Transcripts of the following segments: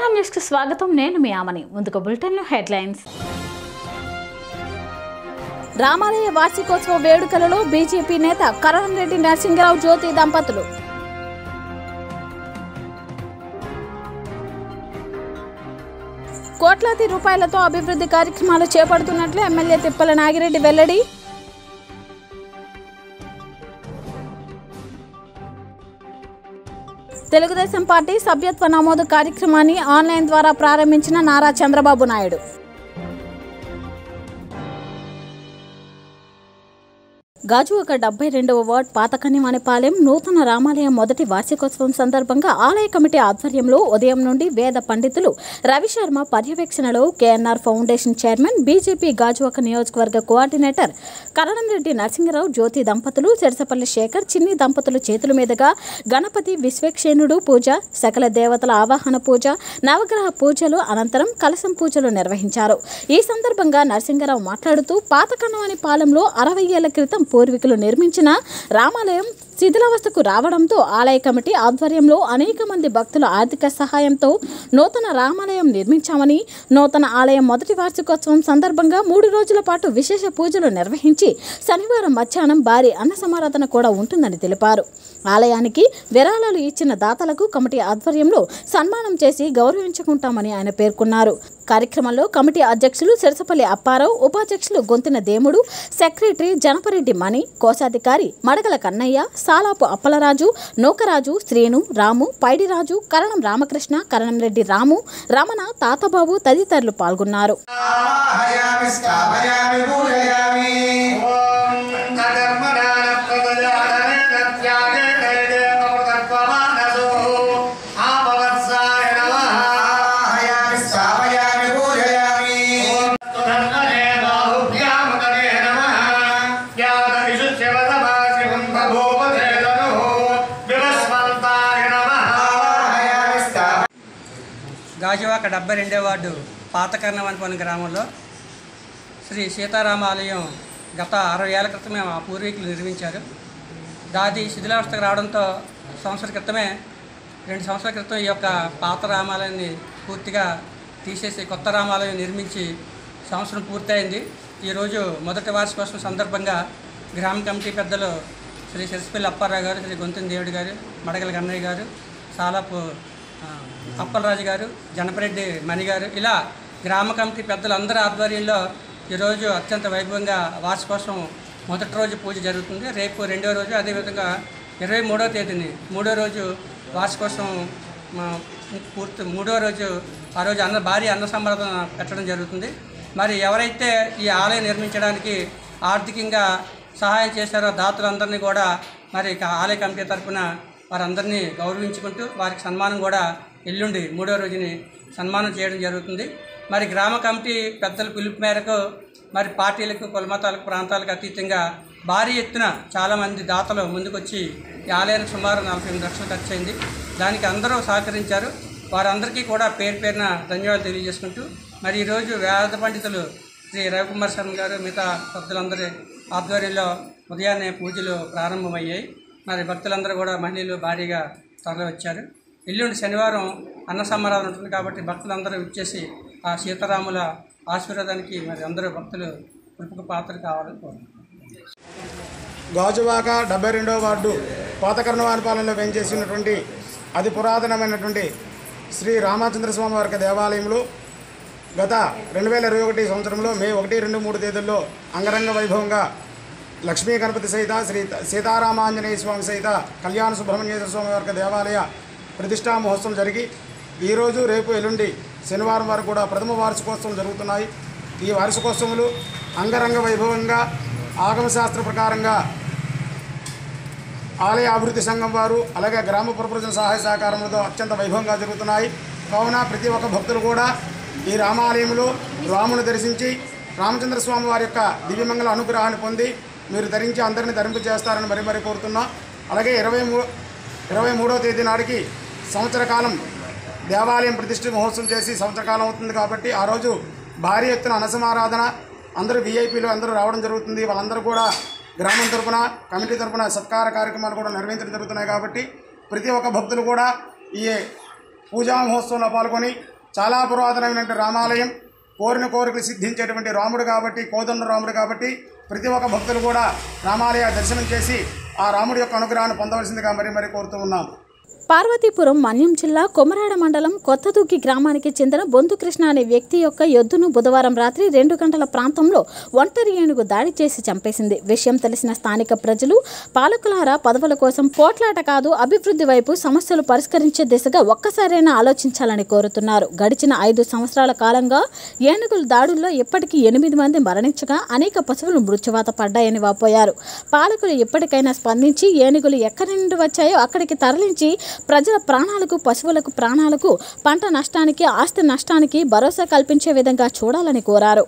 వైనాన్ న్యూస్కి స్వాగతం నేను మీ ఆమని ముందుకు బులెటిన్లో హెడ్లైన్స్ రామాలయ వార్షికోత్సవ వేడుకలలో బీజేపీ నేత కరణరెడ్డి నరసింహరావు జ్యోతి దంపతులు కోట్లాది రూపాయలతో అభివృద్ధి కార్యక్రమాలు చేపడుతున్నట్లు ఎమ్మెల్యే తిప్పల నాగిరెడ్డి వెల్లడి తెలుగుదేశం పార్టీ సభ్యత్వ నమోదు కార్యక్రమాన్ని ఆన్లైన్ ద్వారా ప్రారంభించిన నారా చంద్రబాబు నాయుడు గాజువాక డెబ్బై రెండవ వార్డ్ పాతకనివానిపాలెం నూతన రామాలయం మొదటి వార్షికోత్సవం సందర్భంగా ఆలయ కమిటీ ఆధ్వర్యంలో ఉదయం నుండి వేద పండితులు రవిశర్మ పర్యవేక్షణలో KNR foundation chairman BJP Gajuwaka నియోజకవర్గ కోఆర్డినేటర్ కరణంరెడ్డి నరసింహరావు జ్యోతి దంపతులు చెరసపల్లి శేఖర్ చిన్ని దంపతుల చేతుల మీదుగా గణపతి విశ్వక్షేణుడు పూజ సకల దేవతల ఆవాహన పూజ నవగ్రహ పూజలు అనంతరం కలశం పూజలు నిర్వహించారు ఈ సందర్భంగా నరసింహరావు మాట్లాడుతూ పాతకన్నవాని పాలెంలో అరవై ఏళ్ల క్రితం పూర్వీకులు నిర్మించిన రామాలయం శిథిలావస్థకు రావడంతో ఆలయ కమిటీ ఆధ్వర్యంలో అనేక మంది భక్తుల ఆర్థిక సహాయంతో నూతన రామాలయం నిర్మించామని నూతన ఆలయం మొదటి వార్షికోత్సవం సందర్భంగా మూడు రోజుల పాటు విశేష పూజలు నిర్వహించి శనివారం మధ్యాహ్నం భారీ అన్న సమారాధన కూడా ఉంటుందని తెలిపారు ఆలయానికి విరాళాలు ఇచ్చిన దాతలకు కమిటీ ఆధ్వర్యంలో సన్మానం చేసి గౌరవించుకుంటామని ఆయన పేర్కొన్నారు కార్యక్రమంలో కమిటీ అధ్యక్షులు సిరసపల్లి అప్పారావు ఉపాధ్యక్షులు గొంతిన దేముడు సెక్రటరీ జనపరెడ్డి మణి కోశాధికారి మడగల కన్నయ్య సాలాపు అప్పలరాజు నూకరాజు శ్రీను రాము పైడిరాజు కరణం రామకృష్ణ కరణం రెడ్డి రాము రమణ తాతబాబు తదితరులు పాల్గొన్నారు ఆవాహయామి స్థాపయామి పూజయామి ఆవాహయామి స్థాపయామి పూజయామి ఆవాహయామి స్థాప గాజువాక డెబ్బై రెండో వార్డు పాతకర్ణవనిపల్లి గ్రామంలో శ్రీ సీతారామాలయం గత అరవై ఏళ్ల క్రితమే మా పూర్వీకులు నిర్మించారు దాది శిథిలావస్థకు రావడంతో సంవత్సర క్రితమే రెండు సంవత్సరాల క్రితం ఈ యొక్క పాత రామాలయాన్ని పూర్తిగా తీసేసి కొత్త రామాలయం నిర్మించి సంవత్సరం పూర్తయింది ఈరోజు మొదటి వార్షికోత్సవం సందర్భంగా గ్రామ కమిటీ పెద్దలు శ్రీ సిరసిపల్లి అప్పారావు గారు శ్రీ గొంతుని దేవుడి గారు మడగల గన్నయ్య గారు సాలాపు ఆ, అప్పలరాజు గారు జనపరెడ్డి మణి గారు ఇలా గ్రామ కమిటీ పెద్దలందరి ఆధ్వర్యంలో ఈరోజు అత్యంత వైభవంగా వార్షికోత్సవం మొదటి రోజు పూజ జరుగుతుంది రేపు రెండో రోజు అదేవిధంగా ఇరవై మూడో తేదీని మూడో రోజు వార్షికోత్సవం మా పూర్తి మూడో రోజు ఆ రోజు అన్న భారీ అన్న సంబరాధన పెట్టడం జరుగుతుంది మరి ఎవరైతే ఈ ఆలయం నిర్మించడానికి ఆర్థికంగా సహాయం చేశారో దాతలందరినీ కూడా మరి ఇక ఆలయ కమిటీ తరఫున వారందరినీ గౌరవించుకుంటూ వారికి సన్మానం కూడా ఎల్లుండి మూడో రోజుని సన్మానం చేయడం జరుగుతుంది మరి గ్రామ కమిటీ పెద్దల పిలుపు మేరకు మరి పార్టీలకు కులమతాలకు ప్రాంతాలకు అతీతంగా భారీ ఎత్తున చాలామంది దాతలు ముందుకొచ్చి ఈ ఆలయానికి సుమారు నలభై ఎనిమిది లక్షలు ఖర్చు అయింది దానికి అందరూ సహకరించారు వారందరికీ కూడా పేరు పేరున ధన్యవాదాలు తెలియజేసుకుంటూ మరి ఈరోజు వేద పండితులు శ్రీ రవికుమార్ శర్మ గారు మిగతా భక్తులందరి ఆధ్వర్యంలో ఉదయాన్నే పూజలు ప్రారంభమయ్యాయి మరి భక్తులందరూ కూడా మహిళలు భారీగా తరలి వచ్చారు ఎల్లుండి శనివారం అన్న సమారాధన ఉంటుంది కాబట్టి భక్తులందరూ ఇచ్చేసి ఆ సీతారాముల ఆశీర్వాదానికి మరి అందరూ భక్తులు కృపకు పాత్ర కావాలని కోరుకుంటున్నాను గాజువాక డెబ్బై రెండవ వార్డు పాతకర్ణవానిపాలెంలో వెంచేసినటువంటి అతి పురాతనమైనటువంటి శ్రీ రామచంద్ర స్వామి వారి దేవాలయంలో గత రెండు వేల ఇరవై ఒకటి సంవత్సరంలో మే ఒకటి రెండు మూడు తేదీల్లో అంగరంగ వైభవంగా లక్ష్మీ గణపతి సహిత శ్రీ సీతారామాంజనేయ స్వామి సహిత కళ్యాణ సుబ్రహ్మణ్యేశ్వర స్వామి వారి దేవాలయ ప్రతిష్టా మహోత్సవం జరిగి ఈరోజు రేపు ఎల్లుండి శనివారం వరకు కూడా ప్రథమ వార్షికోత్సవం జరుగుతున్నాయి ఈ వార్షికోత్సవములు అంగరంగ వైభవంగా ఆగమ శాస్త్ర ప్రకారంగా ఆలయ అభివృద్ధి సంఘం వారు అలాగే గ్రామ పురప్రజల సహాయ సహకారములతో అత్యంత వైభవంగా జరుగుతున్నాయి కావున ప్రతి ఒక్క భక్తులు కూడా ఈ రామాలయంలో రాముని దర్శించి రామచంద్ర స్వామి వారి యొక్క దివ్యమంగళ అనుగ్రహాన్ని పొంది మీరు ధరించి అందరిని ధరింపు చేస్తారని మరీ మరీ కోరుతున్నాం అలాగే ఇరవై మూ ఇరవై మూడవ తేదీ నాటికి సంవత్సర కాలం దేవాలయం ప్రతిష్ఠ మహోత్సవం చేసి సంవత్సర కాలం అవుతుంది కాబట్టి ఆ రోజు భారీ ఎత్తున అనసమారాధన అందరూ వీఐపీలు అందరూ రావడం జరుగుతుంది వాళ్ళందరూ కూడా గ్రామం తరపున కమిటీ తరపున సత్కార కార్యక్రమాలు కూడా నిర్వహించడం జరుగుతున్నాయి కాబట్టి ప్రతి ఒక్క భక్తులు కూడా ఈ పూజా మహోత్సవంలో పాల్గొని చాలా పురాతనమైనటువంటి రామాలయం కోరిన కోరికలు సిద్ధించేటువంటి రాముడు కాబట్టి కోదండ రాముడు కాబట్టి ప్రతి ఒక్క భక్తులు కూడా రామాలయ దర్శనం చేసి ఆ రాముడి యొక్క అనుగ్రహాన్ని పొందవలసిందిగా మరి మరి కోరుతూ ఉన్నాం పార్వతీపురం మన్యం జిల్లా కొమరాడ మండలం కొత్తదుగ్గి గ్రామానికి చెందిన బొందు కృష్ణ అనే వ్యక్తి యొక్క ఎద్దును బుధవారం రాత్రి రెండు గంటల ప్రాంతంలో ఒంటరి ఏనుగు దాడి చేసి చంపేసింది విషయం తెలిసిన స్థానిక ప్రజలు పాలకులారా పదవుల కోసం పోట్లాట కాదు అభివృద్ధి వైపు సమస్యలు పరిష్కరించే దిశగా ఒక్కసారైనా ఆలోచించాలని కోరుతున్నారు గడిచిన ఐదు సంవత్సరాల కాలంగా ఏనుగుల దాడుల్లో ఇప్పటికీ ఎనిమిది మంది మరణించగా అనేక పశువులు మృత్యువాత పడ్డాయని వాపోయారు పాలకులు ఇప్పటికైనా స్పందించి ఏనుగులు ఎక్కడి నుండి వచ్చాయో అక్కడికి తరలించి ప్రజల ప్రాణాలకు పశువులకు ప్రాణాలకు పంట నష్టానికి ఆస్తి నష్టానికి భరోసా కల్పించే విధంగా చూడాలని కోరారు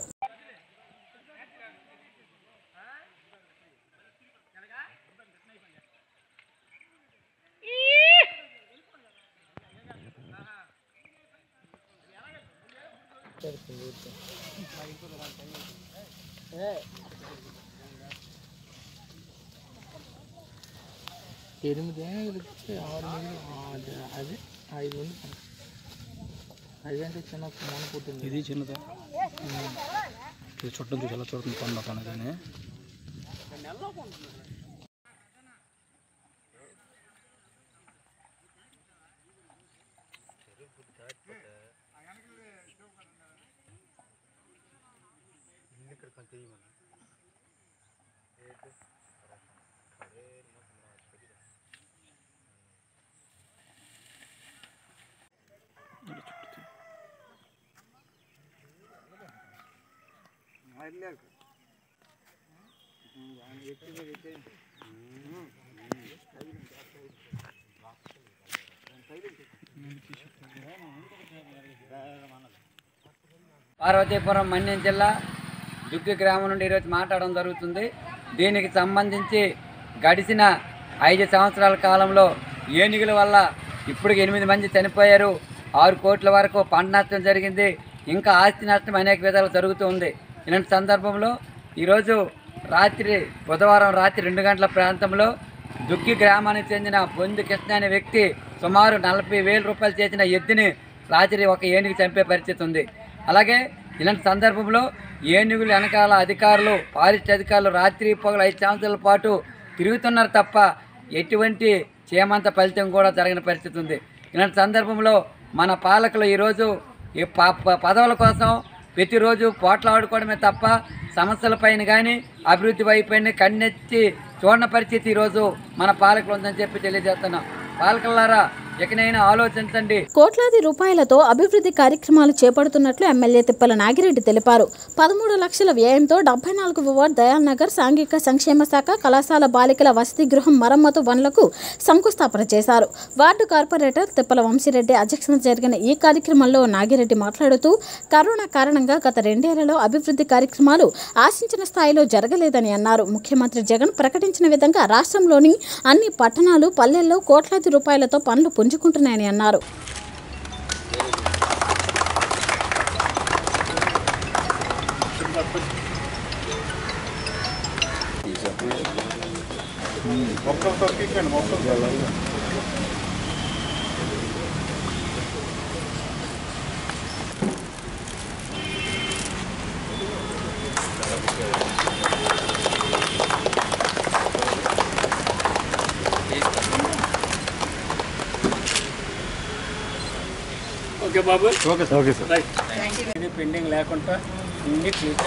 ఎనిమిది కలిపితే ఆరు మంది అది అది ఐదు మంది పని. ఐదు అంటే చిన్న మొన్న పుట్టింది ఇది చిన్నదే ఇది చుట్టం చూసి ఎలా చూడుతుంది పండు కానీ పార్వతీపురం మన్యం జిల్లా దుగ్గి గ్రామం నుండి ఈరోజు మాట్లాడడం జరుగుతుంది దీనికి సంబంధించి గడిచిన ఐదు సంవత్సరాల కాలంలో ఏనుగుల వల్ల ఇప్పటికి ఎనిమిది మంది చనిపోయారు ఆరు కోట్ల వరకు పంట నష్టం జరిగింది ఇంకా ఆస్తి నష్టం అనేక విధాలు జరుగుతూ ఉంది ఇలాంటి సందర్భంలో ఈరోజు రాత్రి బుధవారం రాత్రి రెండు గంటల ప్రాంతంలో దుగ్గి గ్రామానికి చెందిన బొందు కృష్ణ అనే వ్యక్తి సుమారు నలభై వేల రూపాయలు చేసిన ఎద్దుని రాత్రి ఒక ఏనుగు చంపే పరిస్థితి ఉంది అలాగే ఇలాంటి సందర్భంలో ఏనుగులు వెనకాల అధికారులు ఫారెస్ట్ అధికారులు రాత్రి పగలు ఐదు సంవత్సరాల పాటు తిరుగుతున్నారు తప్ప ఎటువంటి చేమంత ఫలితం కూడా జరగని పరిస్థితి ఉంది ఇలాంటి సందర్భంలో మన పాలకులు ఈరోజు ఈ ప- ప- పదవుల కోసం ప్రతిరోజు పోట్లాడుకోవడమే తప్ప సమస్యలపైన కానీ అభివృద్ధి వైపు కన్నెత్తి చూడని పరిస్థితి ఈరోజు మన పాలకులు ఉందని చెప్పి తెలియజేస్తున్నాం పాలకులారా ఎకనైనా ఆలోచించండి కోట్లాది రూపాయలతో అభివృద్ధి కార్యక్రమాలు చేపడుతున్నట్లు ఎమ్మెల్యే తిప్పల నాగిరెడ్డి తెలిపారు పదమూడు లక్షల వ్యయంతో డెబ్బై నాలుగు వార్డ్ దయాల్ నగర్ సాంఘిక సంక్షేమ శాఖ కళాశాల బాలికల వసతి గృహం మరమ్మతు పనులకు శంకుస్థాపన చేశారు వార్డు కార్పొరేటర్ తిప్పల వంశీరెడ్డి అధ్యక్షతన జరిగిన ఈ కార్యక్రమంలో నాగిరెడ్డి మాట్లాడుతూ కరోనా కారణంగా గత రెండేళ్లలో అభివృద్ధి కార్యక్రమాలు ఆశించిన స్థాయిలో జరగలేదని అన్నారు ముఖ్యమంత్రి జగన్ ప్రకటించిన విధంగా రాష్ట్రంలోని అన్ని పట్టణాలు పల్లెల్లో కోట్లాది రూపాయలతో పనులు పుంజుకుంటున్నాయని అన్నారు ఇది పెండింగ్ లేకుండా అన్ని ఫ్యూచర్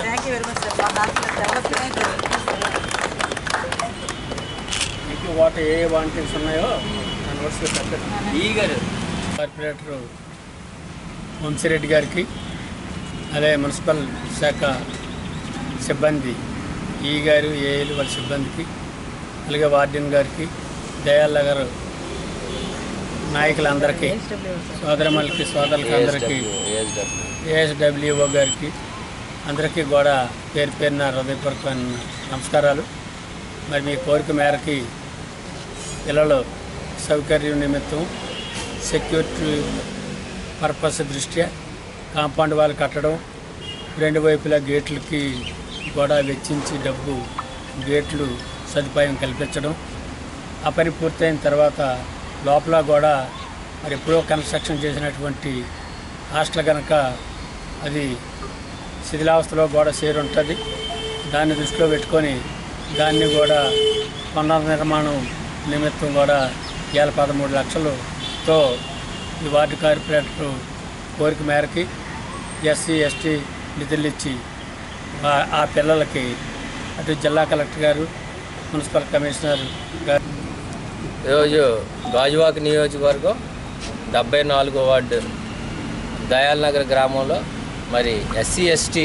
మీకు వాటి ఏ వాంటింగ్స్ ఉన్నాయో దాని వరుసగా పెట్టండి కార్పొరేటర్ వంశీరెడ్డి గారికి అదే మున్సిపల్ శాఖ సిబ్బంది ఈ గారు ఏఏలు వాళ్ళ సిబ్బందికి అలాగే వార్డెన్ గారికి దయాళ్ళ గారు నాయకులందరికీ సోదరమల్కి సోదరులకి అందరికీ ఏఎస్డబ్ల్యూఓ గారికి అందరికీ కూడా పేరు పేరున హృదయపూర్వకమైన నమస్కారాలు మరి మీ కోరిక మేరకి పిల్లలు సౌకర్యం నిమిత్తం సెక్యూరిటీ పర్పస్ దృష్ట్యా కాంపౌండ్ వాళ్ళు కట్టడం రెండు వైపులా గేట్లకి కూడా వెచ్చించి డబ్బు గేట్లు సదుపాయం కల్పించడం ఆ పని పూర్తయిన తర్వాత లోపల కూడా మరి ఎప్పుడో కన్స్ట్రక్షన్ చేసినటువంటి హాస్టల్ కనుక అది శిథిలావస్థలో గోడ చేరి ఉంటుంది దాన్ని దృష్టిలో పెట్టుకొని దాన్ని కూడా పునర్నిర్మాణం నిమిత్తం కూడా వేల పదమూడు లక్షలతో ఈ వార్డు కార్పొరేటర్ కోరిక మేరకి ఎస్సీ ఎస్టీ నిధులు ఇచ్చి ఆ- ఆ పిల్లలకి అటు జిల్లా కలెక్టర్ గారు మున్సిపల్ కమిషనర్ గారు ఈరోజు గాజువాక నియోజకవర్గం డెబ్బై నాలుగో వార్డు దయాల్ నగర్ గ్రామంలో మరి ఎస్సీ ఎస్టీ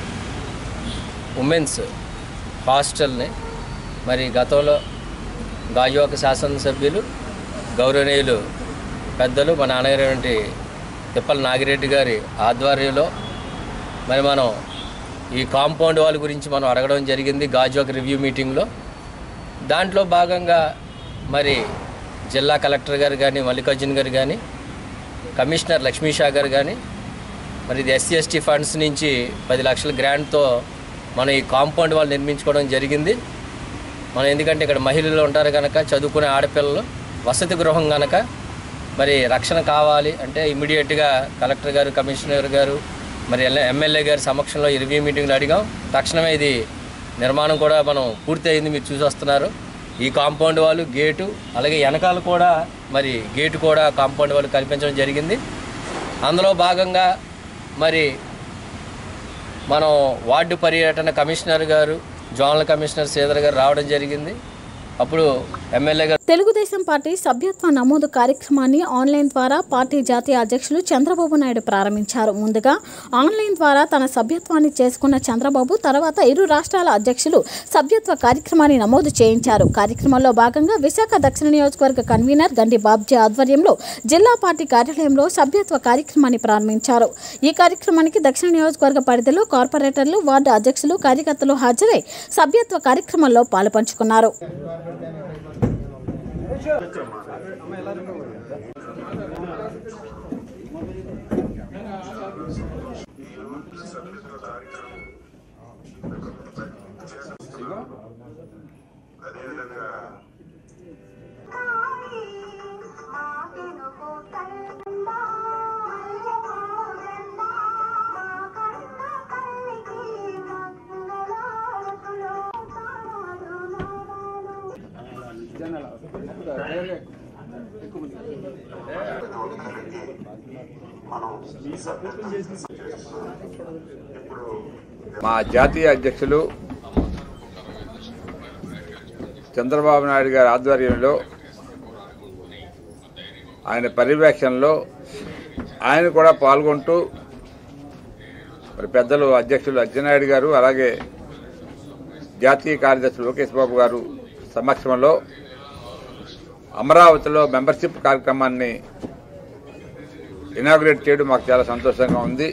ఉమెన్స్ హాస్టల్ని మరి గతంలో గాజువాక శాసనసభ్యులు గౌరవనీయులు పెద్దలు మా నాన్నగారి తిప్పల నాగిరెడ్డి గారి ఆధ్వర్యంలో మరి మనం ఈ కాంపౌండ్ వాళ్ళ గురించి మనం అడగడం జరిగింది గాజువాక రివ్యూ మీటింగ్లో దాంట్లో భాగంగా మరి జిల్లా కలెక్టర్ గారు కానీ మల్లికార్జున్ గారు కానీ కమిషనర్ లక్ష్మీషా గారు కానీ మరి ఇది ఎస్సీ ఎస్టీ ఫండ్స్ నుంచి పది లక్షల గ్రాంట్తో మనం ఈ కాంపౌండ్ వాళ్ళు నిర్మించుకోవడం జరిగింది మనం ఎందుకంటే ఇక్కడ మహిళలు ఉంటారు కనుక చదువుకునే ఆడపిల్లలు వసతి గృహం కనుక మరి రక్షణ కావాలి అంటే ఇమీడియట్గా కలెక్టర్ గారు కమిషనర్ గారు మరి ఎల్- ఎమ్మెల్యే గారి సమక్షంలో ఈ రివ్యూ మీటింగ్లో అడిగాం తక్షణమే ఇది నిర్మాణం కూడా మనం పూర్తి అయింది మీరు చూసి వస్తున్నారు ఈ కాంపౌండ్ వాళ్ళు గేటు అలాగే వెనకాల కూడా మరి గేటు కూడా కాంపౌండ్ వాళ్ళు కల్పించడం జరిగింది అందులో భాగంగా మరి మనం వార్డు పర్యటన కమిషనర్ గారు జోనల్ కమిషనర్ శ్రీధర్ గారు రావడం జరిగింది అప్పుడు ఎమ్మెల్యే గారు తెలుగుదేశం పార్టీ సభ్యత్వ నమోదు కార్యక్రమాన్ని ఆన్లైన్ ద్వారా పార్టీ జాతీయ అధ్యక్షులు చంద్రబాబు నాయుడు ప్రారంభించారు ముందుగా ఆన్లైన్ ద్వారా తన సభ్యత్వాన్ని చేసుకున్న చంద్రబాబు తర్వాత ఇరు రాష్ట్రాల అధ్యక్షులు సభ్యత్వ కార్యక్రమాన్ని నమోదు చేయించారు కార్యక్రమంలో భాగంగా విశాఖ దక్షిణ నియోజకవర్గ కన్వీనర్ గండి బాబ్జీ ఆధ్వర్యంలో జిల్లా పార్టీ కార్యాలయంలో సభ్యత్వ కార్యక్రమాన్ని ప్రారంభించారు ఈ కార్యక్రమానికి దక్షిణ నియోజకవర్గ పరిధిలో కార్పొరేటర్లు వార్డు అధ్యక్షులు కార్యకర్తలు హాజరై సభ్యత్వ కార్యక్రమంలో పాలుపంచుకున్నారు మా జాతీయ అధ్యక్షులు చంద్రబాబు నాయుడు గారి ఆధ్వర్యంలో ఆయన పర్యవేక్షణలో ఆయన కూడా పాల్గొంటూ మరి పెద్దలు అధ్యక్షులు అచ్చెన్నాయుడు గారు అలాగే జాతీయ కార్యదర్శి లోకేష్ బాబు గారు సమక్షంలో అమరావతిలో మెంబర్షిప్ కార్యక్రమాన్ని ఇనాగ్రేట్ చేయడం మాకు చాలా సంతోషంగా ఉంది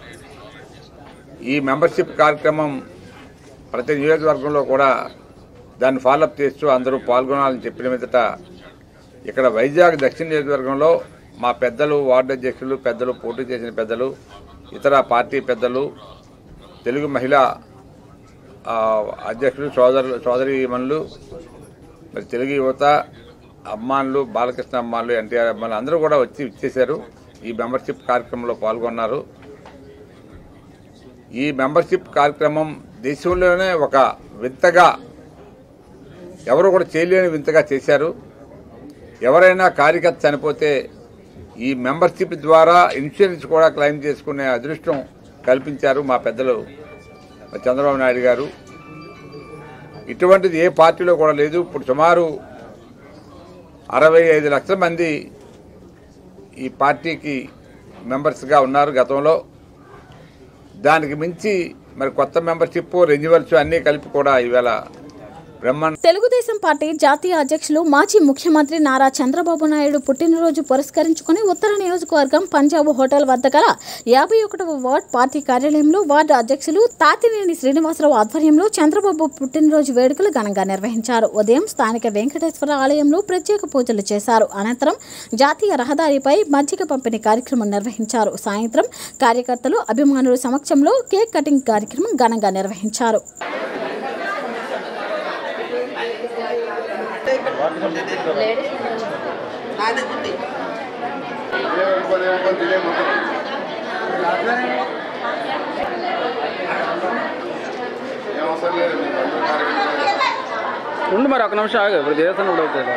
ఈ మెంబర్షిప్ కార్యక్రమం ప్రతి నియోజకవర్గంలో కూడా దాన్ని ఫాలోఅప్ చేస్తూ అందరూ పాల్గొనాలని చెప్పిన మీదట ఇక్కడ వైజాగ్ దక్షిణ నియోజకవర్గంలో మా పెద్దలు వార్డు అధ్యక్షులు పెద్దలు పోటీ చేసిన పెద్దలు ఇతర పార్టీ పెద్దలు తెలుగు మహిళా ఆ, అధ్యక్షులు సోదరు సోదరీమణులు మరి తెలుగు యువత అమ్మానులు బాలకృష్ణ అమ్మానులు ఎన్టీఆర్ అమ్మానులు అందరూ కూడా వచ్చి ఇచ్చేశారు ఈ మెంబర్షిప్ కార్యక్రమంలో పాల్గొన్నారు ఈ మెంబర్షిప్ కార్యక్రమం దేశంలోనే ఒక వింతగా ఎవరు కూడా చేయలేని వింతగా చేశారు ఎవరైనా కార్యకర్త చనిపోతే ఈ మెంబర్షిప్ ద్వారా ఇన్సూరెన్స్ కూడా క్లెయిమ్ చేసుకునే అదృష్టం కల్పించారు మా పెద్దలు చంద్రబాబు నాయుడు గారు ఇటువంటిది ఏ పార్టీలో కూడా లేదు ఇప్పుడు సుమారు అరవై ఐదు లక్షల మంది ఈ పార్టీకి మెంబర్స్గా ఉన్నారు గతంలో దానికి మించి మరి కొత్త మెంబర్షిప్ రెన్యువల్స్ అన్నీ కలిపి కూడా ఈవేళ బ్రహ్మాండ తెలుగుదేశం పార్టీ జాతీయ అధ్యక్షులు మాజీ ముఖ్యమంత్రి నారా చంద్రబాబు నాయుడు పుట్టినరోజు పురస్కరించుకుని ఉత్తర నియోజకవర్గం పంజాబ్ హోటల్ వద్ద గల యాభై ఒకటవ వార్డ్ పార్టీ కార్యాలయంలో వార్డు అధ్యక్షులు తాతినేని శ్రీనివాసరావు ఆధ్వర్యంలో చంద్రబాబు పుట్టినరోజు వేడుకలు ఘనంగా నిర్వహించారు ఉదయం స్థానిక వెంకటేశ్వర ఆలయంలో ప్రత్యేక పూజలు చేశారు అనంతరం జాతీయ రహదారిపై మజ్జిగ పంపిణీ కార్యక్రమం నిర్వహించారు సాయంత్రం కార్యకర్తలు అభిమానుల సమక్షంలో కేక్ కటింగ్ కార్యక్రమం ఘనంగా నిర్వహించారు లేడీస్ ఉండు మరి ఒక నిమిషం ఆగు ఇప్పుడు దేవస్థానం కూడా అవుతుంది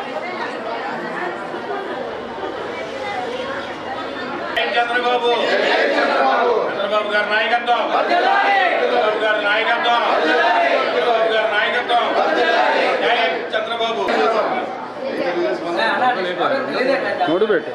చంద్రబాబు చంద్రబాబు గారి నాయకత్వం చంద్రబాబు గారి నాయకత్వం చంద్రబాబు గారి నాయకత్వం జై చంద్రబాబు నోటు పెట్టు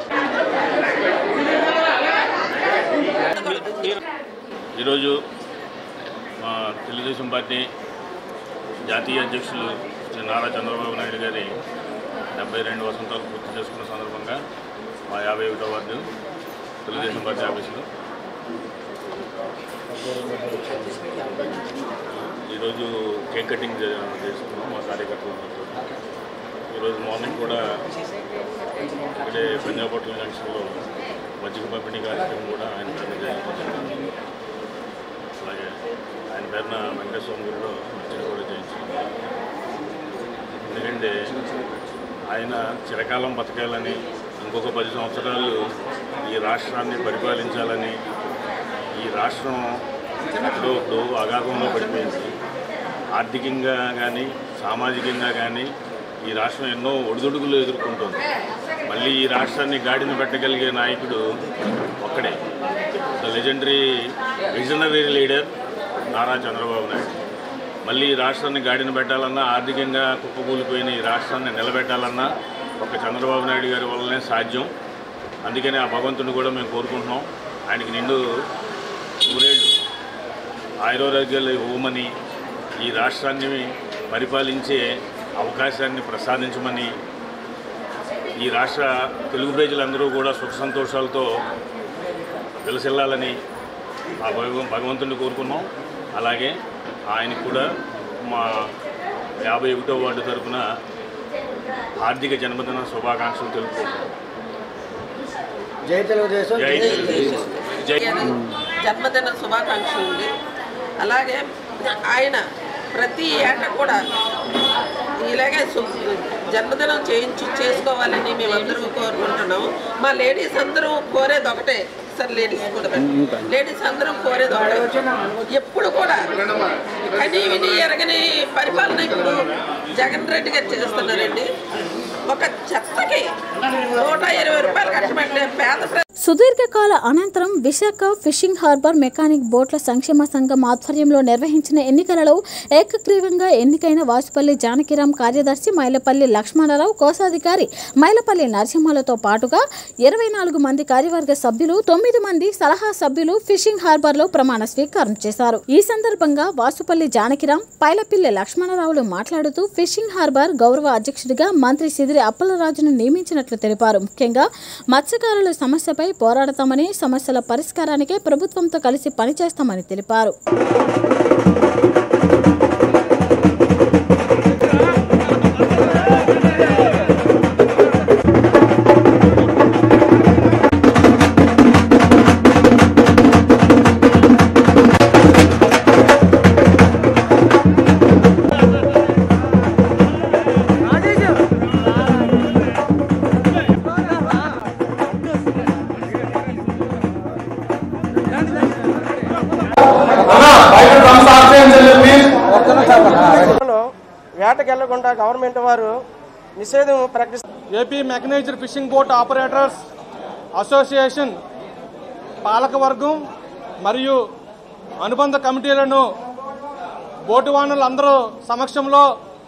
ఈరోజు మా తెలుగుదేశం పార్టీ జాతీయ అధ్యక్షులు శ్రీ నారా చంద్రబాబు నాయుడు గారి డెబ్బై రెండు వసంతాలు పూర్తి చేసుకున్న సందర్భంగా మా యాభై ఒకటో వార్డు తెలుగుదేశం పార్టీ ఆఫీసులో ఈరోజు కేక్ కటింగ్ చే- చేసుకున్నాం మా కార్యకర్తలందరితో ఈరోజు మార్నింగ్ కూడా ఇక్కడే పంజాబ్ హోటల్ జంక్షన్లో మజ్జిగ పంపిణీ కార్యక్రమం కూడా ఆయన పేరున చేయించారు అలాగే ఆయన పేరున వెంకటేశ్వర గుడిలో మజ్జిగ కూడా చేయించారు ఎందుకంటే ఆయన చిరకాలం బతకాలని ఇంకొక పది సంవత్సరాలు ఈ రాష్ట్రాన్ని పరిపాలించాలని ఈ రాష్ట్రం ఎక్కడో ఇప్పుడు అగాధంలో పడిపోయింది ఆర్థికంగా కానీ సామాజికంగా కానీ ఈ రాష్ట్రం ఎన్నో ఒడిదుడుకులు ఎదుర్కొంటుంది మళ్ళీ ఈ రాష్ట్రాన్ని గాడిన పెట్టగలిగే నాయకుడు ఒక్కడే the legendary visionary leader Nara Chandrababu Naidu మళ్ళీ ఈ రాష్ట్రాన్ని గాడిన పెట్టాలన్నా ఆర్థికంగా కుప్పకూలిపోయిన ఈ రాష్ట్రాన్ని నిలబెట్టాలన్నా ఒక చంద్రబాబు నాయుడు గారి వల్లనే సాధ్యం అందుకని ఆ భగవంతుని కూడా మేము కోరుకుంటున్నాం ఆయనకి నిండు నూరేళ్ళు ఆయురోగ్యాలు ఇవ్వమని ఈ రాష్ట్రాన్ని పరిపాలించే అవకాశాన్ని ప్రసాదించమని ఈ రాష్ట్ర తెలుగు ప్రజలందరూ కూడా సుఖ సంతోషాలతో వెలసిల్లాలని ఆ భగవ భగవంతుని కోరుకున్నాం అలాగే ఆయనకు కూడా మా యాభై ఒకటో వార్డు తరఫున ఆర్థిక జన్మదిన శుభాకాంక్షలు తెలుపుకుంటున్నాం జై తెలుగుదేశం జై తెలుగుదేశం జై జన్మదిన శుభాకాంక్షలు ఉంది అలాగే ఆయన ప్రతి ఏటా కూడా ఇలాగే సు- జన్మదినం చేయించు చేసుకోవాలని మేమందరం కోరుకుంటున్నాము మా లేడీస్ అందరూ కోరేది ఒకటే సార్ లేడీస్ కూడా లేడీస్ అందరం కోరేది ఒకటే ఎప్పుడు కూడా కనీ విని ఎరగని పరిపాలన ఇప్పుడు జగన్ రెడ్డి గారు చేస్తున్నారండి ఒక చెత్తకి నూట ఇరవై రూపాయలు కట్టమంటే పేద ప్ర- సుదీర్ఘకాల అనంతరం విశాఖ ఫిషింగ్ హార్బర్ మెకానిక్ బోట్ల సంక్షేమ సంఘం ఆధ్వర్యంలో నిర్వహించిన ఎన్నికలలో ఏకగ్రీవంగా ఎన్నికైన వాసుపల్లి జానకిరాం కార్యదర్శి మైలపల్లి లక్ష్మణరావు కోశాధికారి మైలపల్లి నరసింహలతో పాటుగా ఇరవై నాలుగు మంది కార్యవర్గ సభ్యులు తొమ్మిది మంది సలహా సభ్యులు ఫిషింగ్ హార్బర్లో ప్రమాణ స్వీకారం చేశారు ఈ సందర్భంగా వాసుపల్లి జానకిరాం పైలపిల్లి లక్ష్మణరావులు మాట్లాడుతూ ఫిషింగ్ హార్బర్ గౌరవ అధ్యక్షుడిగా మంత్రి సిదిరి అప్పలరాజును నియమించినట్లు తెలిపారు ముఖ్యంగా మత్స్యకారుల సమస్యపై పోరాడతామని సమస్యల పరిష్కారానికే ప్రభుత్వంతో కలిసి పనిచేస్తామని తెలిపారు వేటకి వెళ్లకుండా గవర్నమెంట్ వారు నిషేధం ప్రకటిస్తారు AP mechanised fishing boat operators association పాలకవర్గం మరియు అనుబంధ కమిటీలను బోటు వానరులందరూ సమక్షంలో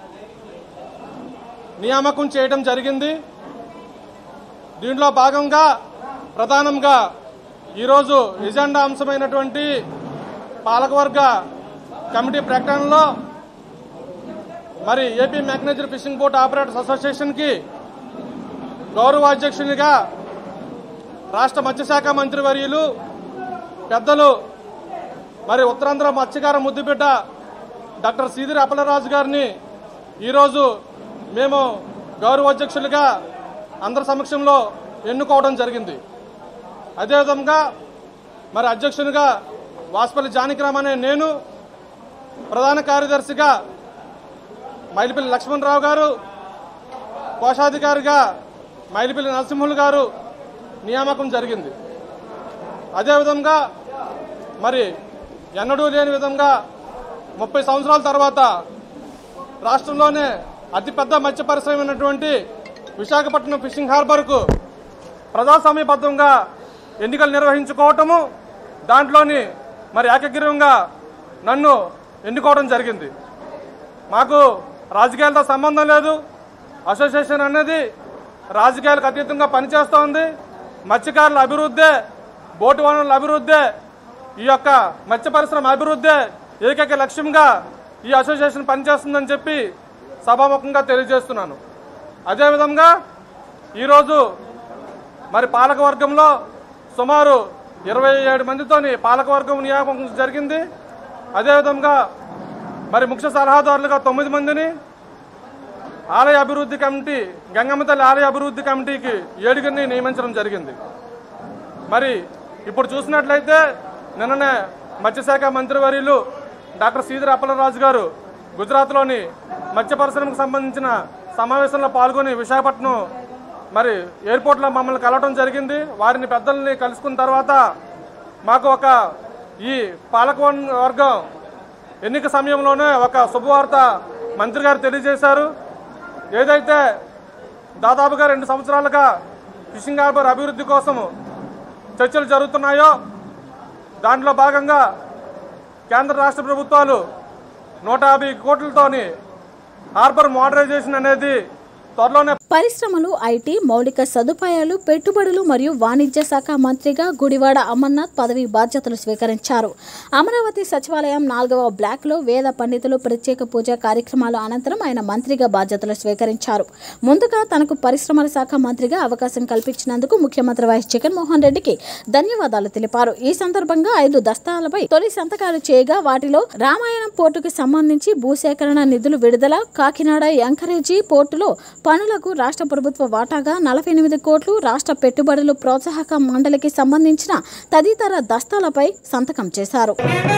నియామకం చేయడం జరిగింది దీంట్లో భాగంగా ప్రధానంగా ఈరోజు ఎజెండా అంశమైనటువంటి పాలకవర్గ కమిటీ ప్రకటనలో మరి AP mechanised fishing boat operators అసోసియేషన్కి గౌరవ అధ్యక్షునిగా రాష్ట్ర మత్స్యశాఖ మంత్రి వర్యులు పెద్దలు మరి ఉత్తరాంధ్ర మత్స్యకార ముద్దుబిడ్డ డాక్టర్ సీదిరి అప్పలరాజు గారిని ఈరోజు మేము గౌరవ అధ్యక్షులుగా అందరి సమక్షంలో ఎన్నుకోవడం జరిగింది అదేవిధంగా మరి అధ్యక్షునిగా వాసుపల్లి జానకిరామ్ అనే నేను ప్రధాన కార్యదర్శిగా మైలిపల్లి లక్ష్మణరావు గారు కోశాధికారిగా మైలిపల్లి నరసింహులు గారు నియామకం జరిగింది అదేవిధంగా మరి ఎన్నడూ లేని విధంగా ముప్పై సంవత్సరాల తర్వాత రాష్ట్రంలోనే అతిపెద్ద మత్స్య పరిశ్రమ అయినటువంటి విశాఖపట్నం ఫిషింగ్ హార్బర్కు ప్రజాస్వామ్యబద్ధంగా ఎన్నికలు నిర్వహించుకోవటము దాంట్లోని మరి ఏకగ్రీవంగా నన్ను ఎన్నుకోవడం జరిగింది మాకు రాజకీయాలతో సంబంధం లేదు అసోసియేషన్ అనేది రాజకీయాలకు అతీతంగా పనిచేస్తోంది మత్స్యకారుల అభివృద్ధే బోటు వనరుల అభివృద్ధే ఈ యొక్క మత్స్య పరిశ్రమ అభివృద్ధే ఏకైక లక్ష్యంగా ఈ అసోసియేషన్ పనిచేస్తుందని చెప్పి సభాముఖంగా తెలియజేస్తున్నాను అదేవిధంగా ఈరోజు మరి పాలకవర్గంలో సుమారు ఇరవై ఏడు మందితోని పాలకవర్గం నియామకం జరిగింది అదేవిధంగా మరి ముఖ్య సలహాదారులుగా తొమ్మిది మందిని ఆలయ అభివృద్ధి కమిటీ గంగమ్మ తల్లి ఆలయ అభివృద్ధి కమిటీకి ఏడుగురిని నియమించడం జరిగింది మరి ఇప్పుడు చూసినట్లయితే నిన్ననే మత్స్యశాఖ మంత్రివర్యులు డాక్టర్ సీదిరి అప్పలరాజు గారు గుజరాత్లోని మత్స్య పరిశ్రమకు సంబంధించిన సమావేశంలో పాల్గొని విశాఖపట్నం మరి ఎయిర్పోర్ట్లో మమ్మల్ని కలవడం జరిగింది వారిని పెద్దల్ని కలుసుకున్న తర్వాత మాకు ఒక ఈ పాలక వర్గం ఎన్నిక సమయంలోనే ఒక శుభవార్త మంత్రి గారు తెలియజేశారు ఏదైతే దాదాపుగా రెండు సంవత్సరాలుగా ఫిషింగ్ హార్బర్ అభివృద్ధి కోసం చర్చలు జరుగుతున్నాయో దాంట్లో భాగంగా కేంద్ర రాష్ట్ర ప్రభుత్వాలు నూట యాభై కోట్లతోని హార్బర్ మోడరైజేషన్ అనేది త్వరలోనే పరిశ్రమలు ఐటీ మౌలిక సదుపాయాలు పెట్టుబడులు మరియు వాణిజ్య శాఖ మంత్రిగా గుడివాడ అమర్నాథ్ పదవి బాధ్యతలు స్వీకరించారు అమరావతి సచివాలయం నాలుగవ బ్లాక్లో వేద పండితులు ప్రత్యేక పూజా కార్యక్రమాల అనంతరం ఆయన మంత్రిగా బాధ్యతలు స్వీకరించారు ముందుగా తనకు పరిశ్రమల శాఖ మంత్రిగా అవకాశం కల్పించినందుకు ముఖ్యమంత్రి వైఎస్ జగన్మోహన్ రెడ్డికి ధన్యవాదాలు తెలిపారు ఈ సందర్భంగా ఐదు దస్తాలపై తొలి సంతకాలు చేయగా వాటిలో రామాయణం పోర్టుకు సంబంధించి భూసేకరణ నిధులు విడుదల కాకినాడ ఎంకరేజీ పోర్టులో పనులకు రాష్ట్ర ప్రభుత్వ వాటాగా నలభై ఎనిమిది కోట్లు రాష్ట్ర పెట్టుబడులు ప్రోత్సాహక మండలికి సంబంధించిన తదితర దస్తాలపై సంతకం చేశారు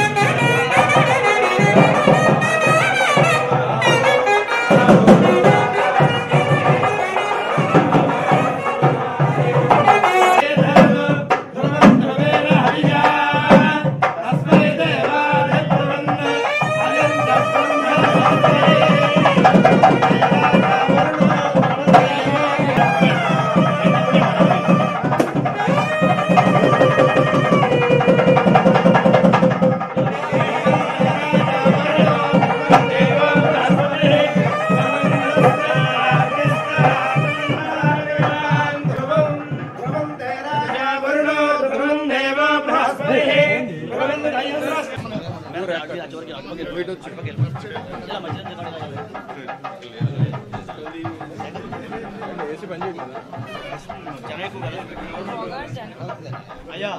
అయ్యా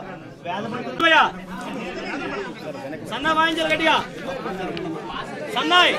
సన్నా వాయించాలి గట్టిగా సన్నాయ్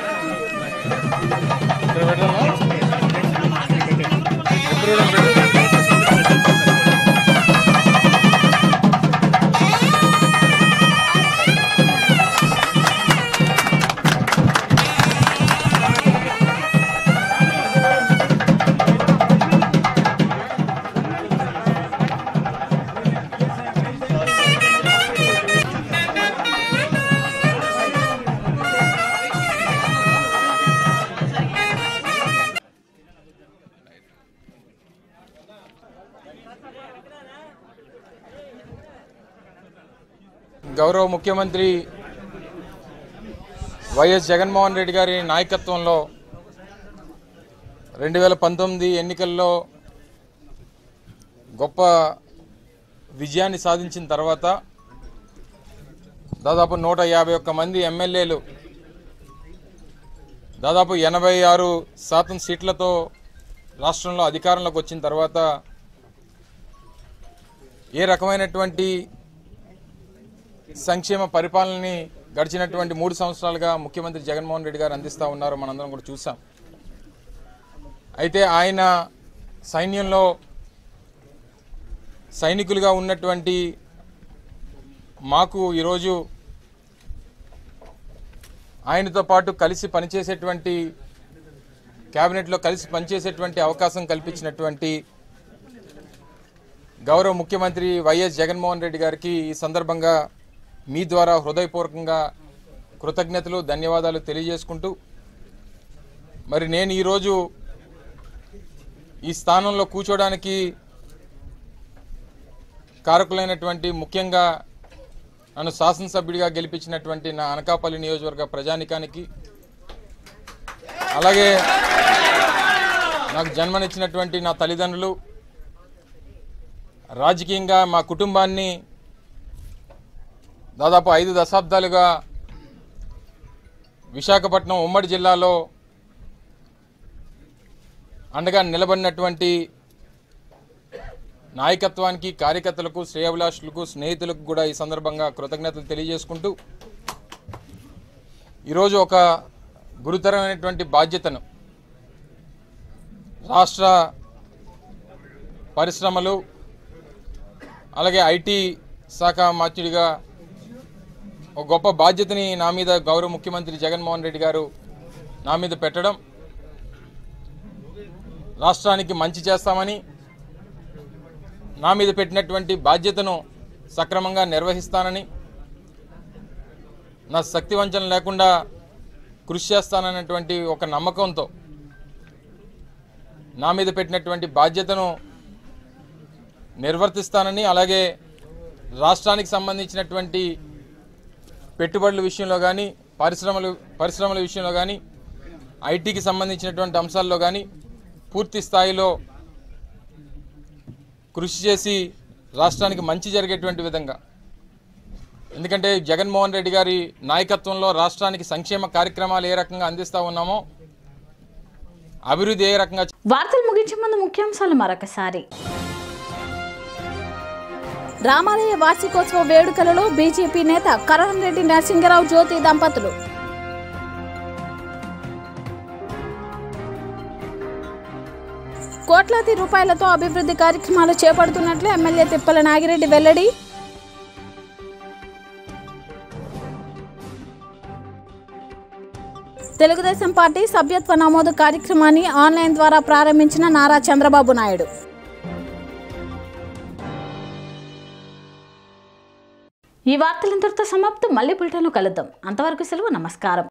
గౌరవ ముఖ్యమంత్రి వైఎస్ జగన్మోహన్ రెడ్డి గారి నాయకత్వంలో రెండు వేల పంతొమ్మిది ఎన్నికల్లో గొప్ప విజయాన్ని సాధించిన తర్వాత దాదాపు నూట యాభై ఒక్క మంది ఎమ్మెల్యేలు దాదాపు ఎనభై ఆరు శాతం సీట్లతో రాష్ట్రంలో అధికారంలోకి వచ్చిన తర్వాత ఏ రకమైనటువంటి సంక్షేమ పరిపాలనని గడిచినటువంటి మూడు సంవత్సరాలుగా ముఖ్యమంత్రి జగన్మోహన్ రెడ్డి గారు అందిస్తూ ఉన్నారో మనందరం కూడా చూసాం అయితే ఆయన సైన్యంలో సైనికులుగా ఉన్నటువంటి మాకు ఈరోజు ఆయనతో పాటు కలిసి పనిచేసేటువంటి క్యాబినెట్లో కలిసి పనిచేసేటువంటి అవకాశం కల్పించినటువంటి గౌరవ ముఖ్యమంత్రి వైఎస్ జగన్మోహన్ రెడ్డి గారికి ఈ సందర్భంగా మీ ద్వారా హృదయపూర్వకంగా కృతజ్ఞతలు ధన్యవాదాలు తెలియజేసుకుంటూ మరి నేను ఈరోజు ఈ స్థానంలో కూర్చోడానికి కారకులైనటువంటి ముఖ్యంగా నన్ను శాసనసభ్యుడిగా గెలిపించినటువంటి నా అనకాపల్లి నియోజకవర్గ ప్రజానికానికి అలాగే నాకు జన్మనిచ్చినటువంటి నా తల్లిదండ్రులు రాజకీయంగా మా కుటుంబాన్ని దాదాపు ఐదు దశాబ్దాలుగా విశాఖపట్నం ఉమ్మడి జిల్లాలో అండగా నిలబడినటువంటి నాయకత్వానికి కార్యకర్తలకు శ్రేయభిలాషులకు స్నేహితులకు కూడా ఈ సందర్భంగా కృతజ్ఞతలు తెలియజేసుకుంటూ ఈరోజు ఒక గురుతరమైనటువంటి బాధ్యతను రాష్ట్ర పరిశ్రమలు అలాగే ఐటీ శాఖ మార్చుడిగా ఒక గొప్ప బాధ్యతని నా మీద గౌరవ ముఖ్యమంత్రి జగన్మోహన్ రెడ్డి గారు నా మీద పెట్టడం రాష్ట్రానికి మంచి చేస్తామని నా మీద పెట్టినటువంటి బాధ్యతను సక్రమంగా నిర్వహిస్తానని నా శక్తి వంచన లేకుండా కృషి చేస్తానన్నటువంటి ఒక నమ్మకంతో నా మీద పెట్టినటువంటి బాధ్యతను నిర్వర్తిస్తానని అలాగే రాష్ట్రానికి సంబంధించినటువంటి పెట్టుబడుల విషయంలో కానీ పరిశ్రమలు పరిశ్రమల విషయంలో కానీ ఐటీకి సంబంధించినటువంటి అంశాల్లో కానీ పూర్తి స్థాయిలో కృషి చేసి రాష్ట్రానికి మంచి జరిగేటువంటి విధంగా ఎందుకంటే జగన్మోహన్ రెడ్డి గారి నాయకత్వంలో రాష్ట్రానికి సంక్షేమ కార్యక్రమాలు ఏ రకంగా అందిస్తూ ఉన్నామో అభివృద్ధి ఏ రకంగా వార్తలు ముగించే ముందు ముఖ్యాంశాలు మరొకసారి రామాలయ వార్షికోత్సవ వేడుకలలో బీజేపీ నేత కరణరెడ్డి నరసింగరావు జ్యోతి దంపతులు కోట్లాది రూపాయలతో అభివృద్ధి కార్యక్రమాలు చేపడుతున్నట్లు ఎమ్మెల్యే తిప్పల నాగిరెడ్డి వెల్లడి తెలుగుదేశం పార్టీ సభ్యత్వ నమోదు కార్యక్రమాన్ని ఆన్లైన్ ద్వారా ప్రారంభించిన నారా చంద్రబాబు నాయుడు ఈ వార్తలు ఇంతటితో సమాప్తం మళ్ళీ బులెటిన్లో కలుద్దాం అంతవరకు సెలవు నమస్కారం